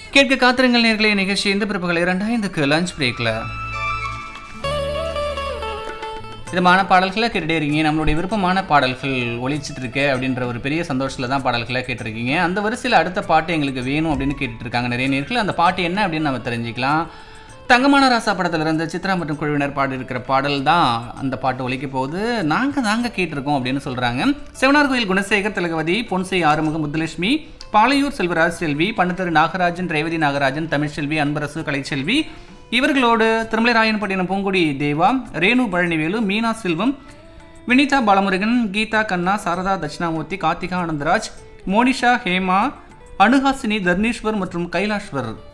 கேட்க காத்திரங்கள் நேர்களை நிகழ்ச்சி இந்த பிறப்புகள் இரண்டாயிரத்துக்கு லஞ்ச் பிரேக்கில் விதமான பாடல்களை கேட்டுட்டே இருக்கீங்க நம்மளுடைய விருப்பமான பாடல்கள் ஒழிச்சிட்டு இருக்கு அப்படின்ற ஒரு பெரிய சந்தோஷத்தில் தான் பாடல்களை கேட்டிருக்கீங்க அந்த வரிசையில் அடுத்த பாட்டு எங்களுக்கு வேணும் அப்படின்னு கேட்டுட்டு இருக்காங்க நிறைய நேர்கள் அந்த பாட்டு என்ன அப்படின்னு நம்ம தெரிஞ்சுக்கலாம் தங்கமான ராசா படத்துல இருந்து சித்ரா மற்றும் குழுவினர் பாடி இருக்கிற பாடல் தான் அந்த பாட்டு ஒழிக்க போகுது நாங்கள் நாங்கள் கேட்டிருக்கோம் அப்படின்னு சொல்கிறாங்க செவனார் கோயில் குணசேகர் திலகவதி பொன்சை ஆறுமுகம் முத்துலட்சுமி பாலையூர் செல்வராஜ் செல்வி பண்டத்தரு நாகராஜன் ரேவதி நாகராஜன் தமிழ்ச்செல்வி அன்பரசு கலைச்செல்வி இவர்களோடு திருமலைராயன்பட்டினம் பூங்குடி தேவா ரேணு பழனிவேலு மீனா செல்வம் வினிதா பாலமுருகன் கீதா கண்ணா சாரதா தட்சிணாமூர்த்தி கார்த்திகா ஆனந்தராஜ் மோனிஷா ஹேமா அனுஹாசினி தர்ணீஸ்வர் மற்றும் கைலாஷ்வர்